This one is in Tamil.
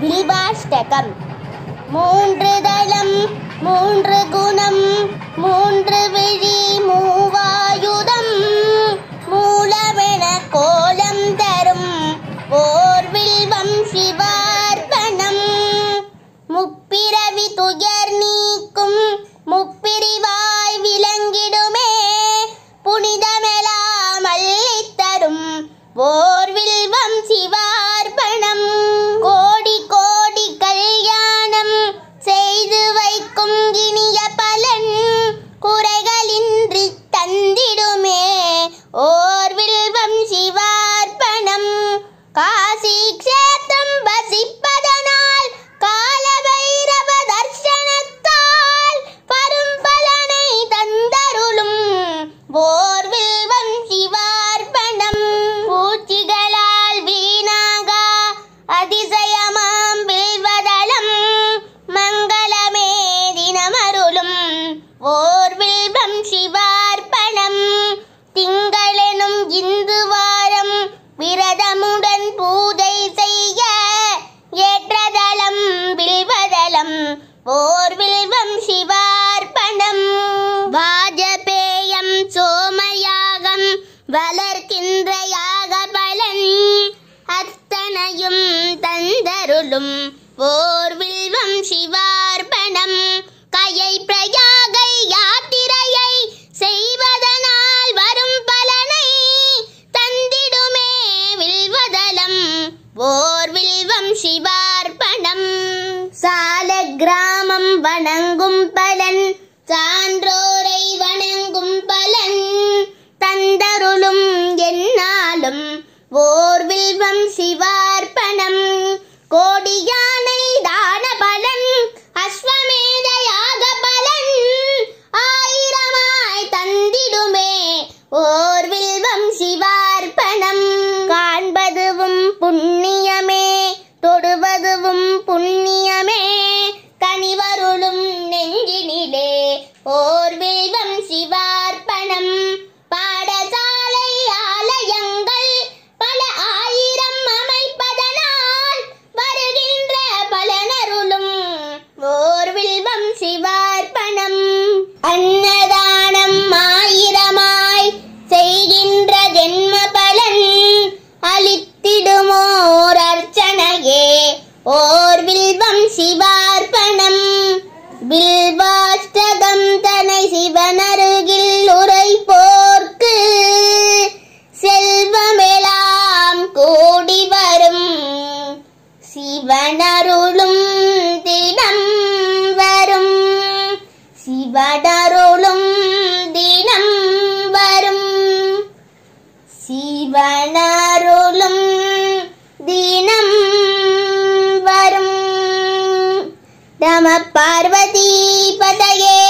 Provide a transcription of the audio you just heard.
பில்வாஷ்டகம் மூன்று தளம் மூன்று குணம் மூன்று விழி மூவாயுதம் மூலமென கோலம் தரும் ஓர் வில்வம் சிவார்ப்பணம் முப்பிறவி துயர் நீக்கும் முப்பிரிவாய் விளங்கிடுமே புனிதமெலாம் அள்ளித் தரும் ஓர் வில்வம் சிவார்ப்பணம் கோடி கோடி கல்யாணம் செய்து வைக்கும் இனிய பலன் குறைகளின்றி தந்திடுமே ஓர் வில்வம் சிவார்ப்பணம் காசி க்ஷேத்திரம் வசிப்பதனால் கால பைரவ தர்சனத்தால் வரும் பலனை தந்தருளும் ஓர் வில்வம் சிவார்ப்பணம் பூச்சிகளால் வீணாகா அதிசயமாம் வில்வதளம் மங்களமே தினமருளும் ஓர் வில்வம் சிவார்ப்பணம் திங்களெனும் இந்து வாரம் விரதமுடன் பூஜை செய்ய ஏற்றதளம் வில்வதளம் ஓர் வில்வம் சிவார்ப்பணம் வாஜபேயம் சோமயாகம் வளர்க்கின்ற யாக பலன் அத்தனையும் தந்தருளும் ஓர் வில்வம் சிவார்ப்பணம் கயை பிரயாகை யாத்திரையை செய்வதனால் வரும் பலனை தந்திடுமே வில்வதலம் ஓர் வில்வம் சிவார்ப்பணம் சால கிராமம் வணங்கும் பலன் சான்றோரை வணங்கும் பலன் தந்தருளும் என்னாலும் ஓர் வில்வம் சிவார்ப்பணம் கோடி யானை தான பலன் அஸ்வமேத யாக பலன் ஆயிரமாய் தந்திடுமே ஓர் வில்வம் சிவார்ப்பணம் காண்பதுவும் புண்ணியமே தொடுவதுவும் புண்ணியமே கனிவருளும் நெஞ்சினிலே ஓர் வில்வம் சிவார்ப்பணம் பாடசாலை ஆலயங்கள் பல ஆயிரம் அமைப்பதனால் வருகின்ற பலனருளும் ஓர் வில்வம் சிவார்ப்பணம் அன்னதானம் ஆயிரமாய் செய்கின்ற ஜென்ம பலன் அளித்திடுமோர் அர்ச்சனையே ஓர் வில்வம் சிவார்ப்பணம் பில்வாஷ்டகம் தனை சிவனருகில் உரைப்போர்க்கு செல்வமெலாம் கூடி வரும் சிவனருளும் தினம் வரும் சிவனருளும் தினம் வரும் சிவனருளும் தினம் வரும் நம பார்வதி பதையே